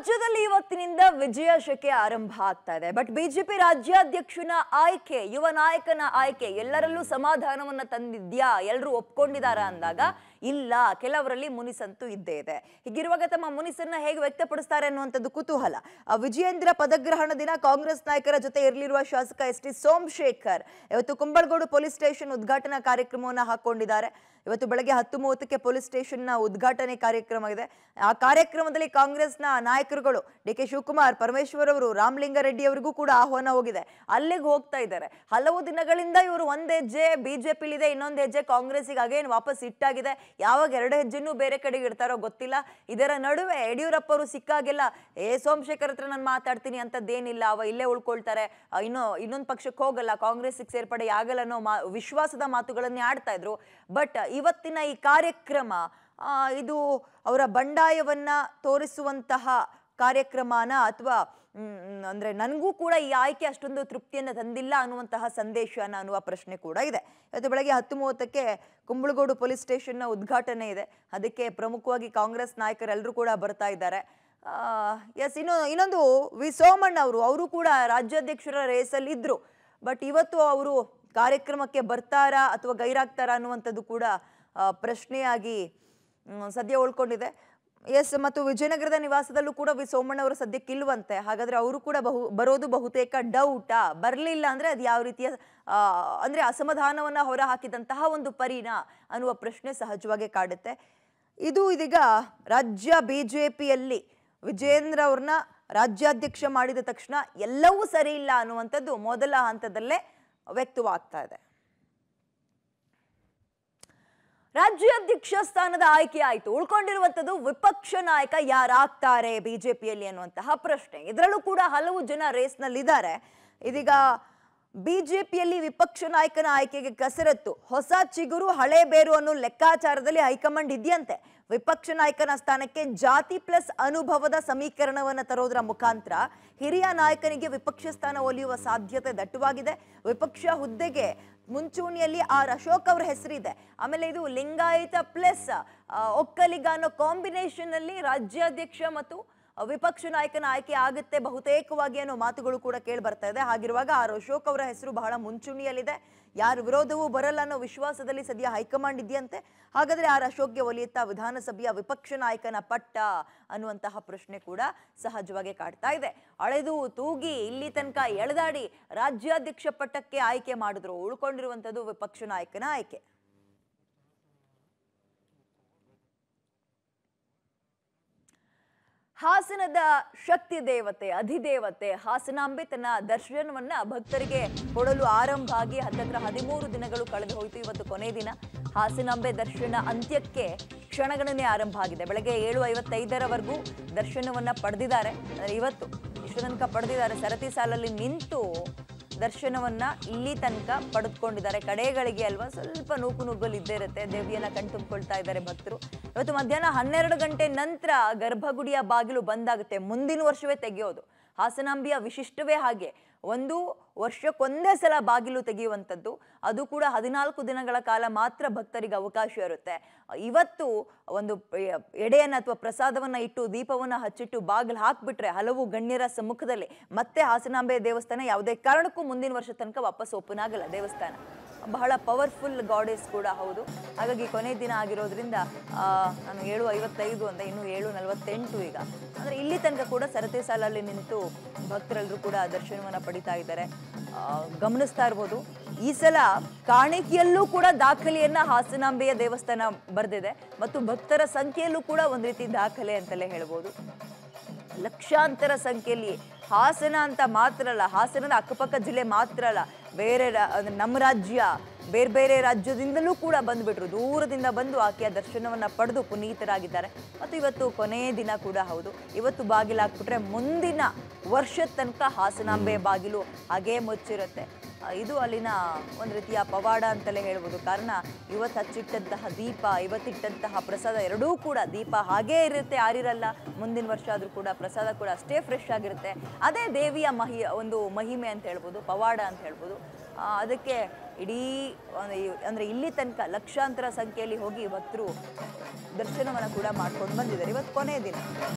ರಾಜ್ಯದಲ್ಲಿ ಇವತ್ತಿನಿಂದ ವಿಜಯ ಶಕೆ ಆರಂಭ ಆಗ್ತಾ ಇದೆ ಬಟ್ ಬಿಜೆಪಿ ರಾಜ್ಯಾಧ್ಯಕ್ಷನ ಆಯ್ಕೆ ಯುವ ನಾಯಕನ ಆಯ್ಕೆ ಎಲ್ಲರಲ್ಲೂ ಸಮಾಧಾನವನ್ನ ತಂದಿದ್ಯಾ ಎಲ್ಲರೂ ಒಪ್ಕೊಂಡಿದಾರ ಅಂದಾಗ ಇಲ್ಲ ಕೆಲವರಲ್ಲಿ ಮುನಿಸಂತೂ ಇದ್ದೇ ಇದೆ ಹೀಗಿರುವಾಗ ತಮ್ಮ ಮುನಿಸನ್ನ ಹೇಗೆ ವ್ಯಕ್ತಪಡಿಸ್ತಾರೆ ಅನ್ನುವಂಥದ್ದು ಕುತೂಹಲ ಆ ವಿಜಯೇಂದ್ರ ಪದಗ್ರಹಣ ದಿನ ಕಾಂಗ್ರೆಸ್ ನಾಯಕರ ಜೊತೆ ಇರಲಿರುವ ಶಾಸಕ ಎಸ್ ಟಿ ಸೋಮಶೇಖರ್ ಇವತ್ತು ಕುಂಬಳಗೋಡು ಪೊಲೀಸ್ ಸ್ಟೇಷನ್ ಉದ್ಘಾಟನಾ ಕಾರ್ಯಕ್ರಮವನ್ನು ಹಾಕೊಂಡಿದ್ದಾರೆ ಇವತ್ತು ಬೆಳಗ್ಗೆ ಹತ್ತು ಮೂವತ್ತಕ್ಕೆ ಪೊಲೀಸ್ ಸ್ಟೇಷನ್ನ ಉದ್ಘಾಟನೆ ಕಾರ್ಯಕ್ರಮ ಇದೆ ಆ ಕಾರ್ಯಕ್ರಮದಲ್ಲಿ ಕಾಂಗ್ರೆಸ್ನ ನಾಯಕರುಗಳು ಡಿ ಕೆ ಶಿವಕುಮಾರ್ ಪರಮೇಶ್ವರ್ ಅವರು ರಾಮಲಿಂಗಾರೆಡ್ಡಿ ಅವರಿಗೂ ಕೂಡ ಆಹ್ವಾನ ಹೋಗಿದೆ ಅಲ್ಲಿಗೆ ಹೋಗ್ತಾ ಇದ್ದಾರೆ ಹಲವು ದಿನಗಳಿಂದ ಇವರು ಒಂದ್ ಹೆಜ್ಜೆ ಬಿಜೆಪಿಲಿದೆ ಇನ್ನೊಂದು ಹೆಜ್ಜೆ ಕಾಂಗ್ರೆಸ್ಸಿಗೆ ಅಗೇನ್ ವಾಪಸ್ ಇಟ್ಟಾಗಿದೆ ಯಾವಾಗ ಎರಡು ಹೆಜ್ಜೆನೂ ಬೇರೆ ಕಡೆಗೆ ಇಡ್ತಾರೋ ಗೊತ್ತಿಲ್ಲ ಇದರ ನಡುವೆ ಯಡಿಯೂರಪ್ಪ ಅವರು ಸಿಕ್ಕಾಗೆಲ್ಲ ಏ ಸೋಮಶೇಖರ್ ಹತ್ರ ನಾನು ಮಾತಾಡ್ತೀನಿ ಅಂತದ್ದೇನಿಲ್ಲ ಅವ ಇಲ್ಲೇ ಉಳ್ಕೊಳ್ತಾರೆ ಆ, ಇನ್ನೂ ಇನ್ನೊಂದು ಪಕ್ಷಕ್ಕೆ ಹೋಗಲ್ಲ ಕಾಂಗ್ರೆಸ್ಸಿಗೆ ಸೇರ್ಪಡೆ ಆಗಲ್ಲ ಅನ್ನೋ ಮಾ ವಿಶ್ವಾಸದ ಮಾತುಗಳನ್ನೇ ಆಡ್ತಾ ಇದ್ರು ಬಟ್ ಇವತ್ತಿನ ಈ ಕಾರ್ಯಕ್ರಮ ಆ, ಇದು ಅವರ ಬಂಡಾಯವನ್ನ ತೋರಿಸುವಂತಹ ಕಾರ್ಯಕ್ರಮನ ಅಥವಾ ಅಂದ್ರೆ ನನಗೂ ಕೂಡ ಈ ಆಯ್ಕೆ ಅಷ್ಟೊಂದು ತೃಪ್ತಿಯನ್ನು ತಂದಿಲ್ಲ ಅನ್ನುವಂತಹ ಸಂದೇಶನ ಅನ್ನುವ ಪ್ರಶ್ನೆ ಕೂಡ ಇದೆ ಇವತ್ತು ಬೆಳಗ್ಗೆ ಹತ್ತು ಮೂವತ್ತಕ್ಕೆ ಕುಂಬಳಗೋಡು ಪೊಲೀಸ್ ಸ್ಟೇಷನ್ನ ಉದ್ಘಾಟನೆ ಇದೆ ಅದಕ್ಕೆ ಪ್ರಮುಖವಾಗಿ ಕಾಂಗ್ರೆಸ್ ನಾಯಕರೆಲ್ಲರೂ ಕೂಡ ಬರ್ತಾ ಇದ್ದಾರೆ ಎಸ್ ಇನ್ನು ಇನ್ನೊಂದು ವಿ ಸೋಮಣ್ಣ ಅವರು ಅವರು ಕೂಡ ರಾಜ್ಯಾಧ್ಯಕ್ಷರ ರೇಸಲ್ಲಿ ಇದ್ರು ಬಟ್ ಇವತ್ತು ಅವರು ಕಾರ್ಯಕ್ರಮಕ್ಕೆ ಬರ್ತಾರಾ ಅಥವಾ ಗೈರಾಗ್ತಾರಾ ಅನ್ನುವಂಥದ್ದು ಕೂಡ ಆ, ಪ್ರಶ್ನೆಯಾಗಿ ಮ್, ಸದ್ಯ ಉಳ್ಕೊಂಡಿದೆ ಎಸ್ ಮತ್ತು ವಿಜಯನಗರದ ನಿವಾಸದಲ್ಲೂ ಕೂಡ ವಿ ಸೋಮಣ್ಣ ಅವರು ಸದ್ಯಕ್ಕೆ ಇಲ್ವಂತೆ ಹಾಗಾದ್ರೆ ಅವರು ಕೂಡ ಬಹು ಬರೋದು ಬಹುತೇಕ ಡೌಟಾ ಬರಲಿಲ್ಲ ಅಂದ್ರೆ ಅದು ಯಾವ ರೀತಿಯ ಆ, ಅಂದ್ರೆ ಅಸಮಾಧಾನವನ್ನ ಹೊರ ಹಾಕಿದಂತಹ ಒಂದು ಪರಿನ ಅನ್ನುವ ಪ್ರಶ್ನೆ ಸಹಜವಾಗಿ ಕಾಡುತ್ತೆ ಇದು ಇದೀಗ ರಾಜ್ಯ ಬಿಜೆಪಿಯಲ್ಲಿ ವಿಜೇಂದ್ರ ಅವ್ರನ್ನ ರಾಜ್ಯಾಧ್ಯಕ್ಷ ಮಾಡಿದ ತಕ್ಷಣ ಎಲ್ಲವೂ ಸರಿ ಇಲ್ಲ ಅನ್ನುವಂಥದ್ದು ಮೊದಲ ಹಂತದಲ್ಲೇ ವ್ಯಕ್ತವಾಗ್ತಾ ಇದೆ ರಾಜ್ಯಾಧ್ಯಕ್ಷ ಸ್ಥಾನದ ಆಯ್ಕೆ ಆಯಿತು ಉಳ್ಕೊಂಡಿರುವಂಥದ್ದು ವಿಪಕ್ಷ ನಾಯಕ ಯಾರಾಗ್ತಾರೆ ಬಿಜೆಪಿಯಲ್ಲಿ ಅನ್ನುವಂತಹ ಪ್ರಶ್ನೆ ಇದರಲ್ಲೂ ಕೂಡ ಹಲವು ಜನ ರೇಸ್ನಲ್ಲಿದ್ದಾರೆ ಇದೀಗ ಬಿಜೆಪಿಯಲ್ಲಿ ವಿಪಕ್ಷ ನಾಯಕನ ಆಯ್ಕೆಗೆ ಕಸರತ್ತು ಹೊಸ ಚಿಗುರು ಹಳೆ ಬೇರು ಅನ್ನೋ ಲೆಕ್ಕಾಚಾರದಲ್ಲಿ ಹೈಕಮಾಂಡ್ ಇದೆಯಂತೆ ವಿಪಕ್ಷ ನಾಯಕನ ಸ್ಥಾನಕ್ಕೆ ಜಾತಿ ಪ್ಲಸ್ ಅನುಭವದ ಸಮೀಕರಣವನ್ನು ತರೋದರ ಮುಖಾಂತರ ಹಿರಿಯ ನಾಯಕನಿಗೆ ವಿಪಕ್ಷ ಸ್ಥಾನ ಒಲಿಯುವ ಸಾಧ್ಯತೆ ದಟ್ಟವಾಗಿದೆ ವಿಪಕ್ಷ ಹುದ್ದೆಗೆ ಮುಂಚೂಣಿಯಲ್ಲಿ ಆರ್ ಅಶೋಕ್ ಅವರ ಹೆಸರಿದೆ ಆಮೇಲೆ ಇದು ಲಿಂಗಾಯತ ಪ್ಲಸ್ ಒಕ್ಕಲಿಗ ಅನ್ನೋ ಕಾಂಬಿನೇಷನ್ ಅಲ್ಲಿ ರಾಜ್ಯಾಧ್ಯಕ್ಷ ಮತ್ತು ಆ, ವಿಪಕ್ಷ ನಾಯಕನ ಆಯ್ಕೆ ಆಗುತ್ತೆ ಬಹುತೇಕವಾಗಿ ಅನ್ನೋ ಮಾತುಗಳು ಕೂಡ ಕೇಳಿ ಬರ್ತಾ ಇದೆ ಹಾಗಿರುವಾಗ ಆರ್ ಅಶೋಕ್ ಅವರ ಹೆಸರು ಬಹಳ ಮುಂಚೂಣಿಯಲ್ಲಿದೆ ಯಾರ ವಿರೋಧವೂ ಬರಲ್ಲ ಅನ್ನೋ ವಿಶ್ವಾಸದಲ್ಲಿ ಸದ್ಯ ಹೈಕಮಾಂಡ್ ಇದೆಯಂತೆ ಹಾಗಾದ್ರೆ ಆರ್ ಅಶೋಕ್ಗೆ ಒಲಿಯುತ್ತಾ ವಿಧಾನಸಭೆಯ ವಿಪಕ್ಷ ನಾಯಕನ ಪಟ್ಟ ಅನ್ನುವಂತಹ ಪ್ರಶ್ನೆ ಕೂಡ ಸಹಜವಾಗಿ ಕಾಡ್ತಾ ಇದೆ ಅಳೆದು ತೂಗಿ ಇಲ್ಲಿ ತನಕ ಎಳೆದಾಡಿ ರಾಜ್ಯಾಧ್ಯಕ್ಷ ಪಟ್ಟಕ್ಕೆ ಆಯ್ಕೆ ಮಾಡಿದ್ರು ಉಳ್ಕೊಂಡಿರುವಂಥದ್ದು ವಿಪಕ್ಷ ನಾಯಕನ ಆಯ್ಕೆ ಹಾಸನದ ಶಕ್ತಿ ದೇವತೆ ಅಧಿದೇವತೆ ಹಾಸನಾಂಬೆ ತನ್ನ ದರ್ಶನವನ್ನ ಭಕ್ತರಿಗೆ ಕೊಡಲು ಆರಂಭ ಆಗಿ ಹತ್ತತ್ರ ಹದಿಮೂರು ದಿನಗಳು ಕಳೆದು ಹೋಯಿತು ಇವತ್ತು ಕೊನೆ ದಿನ ಹಾಸನಾಂಬೆ ದರ್ಶನ ಅಂತ್ಯಕ್ಕೆ ಕ್ಷಣಗಣನೆ ಆರಂಭ ಆಗಿದೆ ಬೆಳಗ್ಗೆ ಏಳು ಐವತ್ತೈದರವರೆಗೂ ದರ್ಶನವನ್ನ ಪಡೆದಿದ್ದಾರೆ ಅಂದ್ರೆ ಇವತ್ತು ಇಷ್ಟು ತನಕ ಪಡೆದಿದ್ದಾರೆ ಸರತಿ ಸಾಲಲ್ಲಿ ನಿಂತು ದರ್ಶನವನ್ನ ಇಲ್ಲಿ ತನಕ ಪಡೆದುಕೊಂಡಿದ್ದಾರೆ ಕಡೆಗಳಿಗೆ ಅಲ್ವಾ ಸ್ವಲ್ಪ ನೂಕು ನುಗ್ಗಲು ಇದ್ದೇ ಇರುತ್ತೆ ದೇವಿಯನ್ನ ಕಣ್ತುಂಬಿಕೊಳ್ತಾ ಇದ್ದಾರೆ ಭಕ್ತರು ಇವತ್ತು ಮಧ್ಯಾಹ್ನ ಹನ್ನೆರಡು ಗಂಟೆ ನಂತರ ಗರ್ಭಗುಡಿಯ ಬಾಗಿಲು ಬಂದಾಗುತ್ತೆ ಮುಂದಿನ ವರ್ಷವೇ ತೆಗೆಯೋದು ಹಾಸನಾಂಬಿಯ ವಿಶಿಷ್ಟವೇ ಹಾಗೆ ಒಂದು ವರ್ಷಕ್ಕೊಂದೇ ಸಲ ಬಾಗಿಲು ತೆಗೆಯುವಂಥದ್ದು ಅದು ಕೂಡ ಹದಿನಾಲ್ಕು ದಿನಗಳ ಕಾಲ ಮಾತ್ರ ಭಕ್ತರಿಗೆ ಅವಕಾಶ ಇರುತ್ತೆ ಇವತ್ತು ಒಂದು ಎ- ಎಡೆಯನ್ನ ಅಥವಾ ಪ್ರಸಾದವನ್ನ ಇಟ್ಟು ದೀಪವನ್ನ ಹಚ್ಚಿಟ್ಟು ಬಾಗಿಲು ಹಾಕ್ಬಿಟ್ರೆ ಹಲವು ಗಣ್ಯರ ಸಮ್ಮುಖದಲ್ಲಿ ಮತ್ತೆ ಹಾಸನಾಂಬೆ ದೇವಸ್ಥಾನ ಯಾವುದೇ ಕಾರಣಕ್ಕೂ ಮುಂದಿನ ವರ್ಷ ತನಕ ವಾಪಸ್ ಓಪನ್ ಆಗಲ್ಲ ದೇವಸ್ಥಾನ ಬಹಳ ಪವರ್ಫುಲ್ ಗಾಡೆಸ್ ಕೂಡ ಹೌದು ಹಾಗಾಗಿ ಕೊನೆ ದಿನ ಆಗಿರೋದ್ರಿಂದ ಆ, ನಾನು ಏಳು ಐವತ್ತೈದು ಅಂತ ಇನ್ನು ಏಳು ನಲವತ್ತೆಂಟು ಈಗ ಅಂದರೆ ಇಲ್ಲಿ ತನಕ ಕೂಡ ಸರತಿ ಸಾಲಲ್ಲಿ ನಿಂತು ಭಕ್ತರೆಲ್ಲರೂ ಕೂಡ ದರ್ಶನವನ್ನು ಪಡಿತಾ ಇದ್ದಾರೆ ಆ, ಗಮನಿಸ್ತಾ ಇರ್ಬೋದು ಈ ಸಲ ಕಾಣಿಕೆಯಲ್ಲೂ ಕೂಡ ದಾಖಲೆಯನ್ನ ಹಾಸನಾಂಬೆಯ ದೇವಸ್ಥಾನ ಬರೆದಿದೆ ಮತ್ತು ಭಕ್ತರ ಸಂಖ್ಯೆಯಲ್ಲೂ ಕೂಡ ಒಂದು ರೀತಿ ದಾಖಲೆ ಅಂತಲೇ ಹೇಳ್ಬೋದು ಲಕ್ಷಾಂತರ ಸಂಖ್ಯೆಯಲ್ಲಿ ಹಾಸನ ಅಂತ ಮಾತ್ರ ಅಲ್ಲ ಹಾಸನದ ಅಕ್ಕಪಕ್ಕ ಜಿಲ್ಲೆ ಮಾತ್ರ ಅಲ್ಲ ಬೇರೆ ರಾ- ಅಂದ್ರೆ ನಮ್ಮ ರಾಜ್ಯ ಬೇರೆ ಬೇರೆ ರಾಜ್ಯದಿಂದಲೂ ಕೂಡ ಬಂದುಬಿಟ್ರು ದೂರದಿಂದ ಬಂದು ಆಕೆಯ ದರ್ಶನವನ್ನ ಪಡೆದು ಪುನೀತರಾಗಿದ್ದಾರೆ ಮತ್ತು ಇವತ್ತು ಕೊನೆಯ ದಿನ ಕೂಡ ಹೌದು ಇವತ್ತು ಬಾಗಿಲು ಹಾಕ್ಬಿಟ್ರೆ ಮುಂದಿನ ವರ್ಷದ ತನಕ ಹಾಸನಾಂಬೆ ಬಾಗಿಲು ಹಾಗೇ ಮುಚ್ಚಿರುತ್ತೆ ಆ, ಇದು ಅಲ್ಲಿನ ಒಂದು ರೀತಿಯ ಪವಾಡ ಅಂತಲೇ ಹೇಳ್ಬೋದು ಕಾರಣ ಇವತ್ತು ಹಚ್ಚಿಟ್ಟಂತಹ ದೀಪ ಇವತ್ತಿಟ್ಟಂತಹ ಪ್ರಸಾದ ಎರಡೂ ಕೂಡ ದೀಪ ಹಾಗೇ ಇರುತ್ತೆ ಆರಿರಲ್ಲ ಮುಂದಿನ ವರ್ಷ ಆದರೂ ಕೂಡ ಪ್ರಸಾದ ಕೂಡ ಅಷ್ಟೇ ಫ್ರೆಶ್ ಆಗಿರುತ್ತೆ ಅದೇ ದೇವಿಯ ಮಹಿ ಒಂದು ಮಹಿಮೆ ಅಂತ ಹೇಳ್ಬೋದು ಪವಾಡ ಅಂತ ಹೇಳ್ಬೋದು ಆ, ಅದಕ್ಕೆ ಇಡೀ ಒಂದು ಈ- ಅಂದ್ರೆ ಇಲ್ಲಿ ತನಕ ಲಕ್ಷಾಂತರ ಸಂಖ್ಯೆಯಲ್ಲಿ ಹೋಗಿ ಭಕ್ತರು ದರ್ಶನವನ್ನು ಕೂಡ ಮಾಡ್ಕೊಂಡು ಬಂದಿದ್ದಾರೆ ಇವತ್ತು ಕೊನೆಯ ದಿನ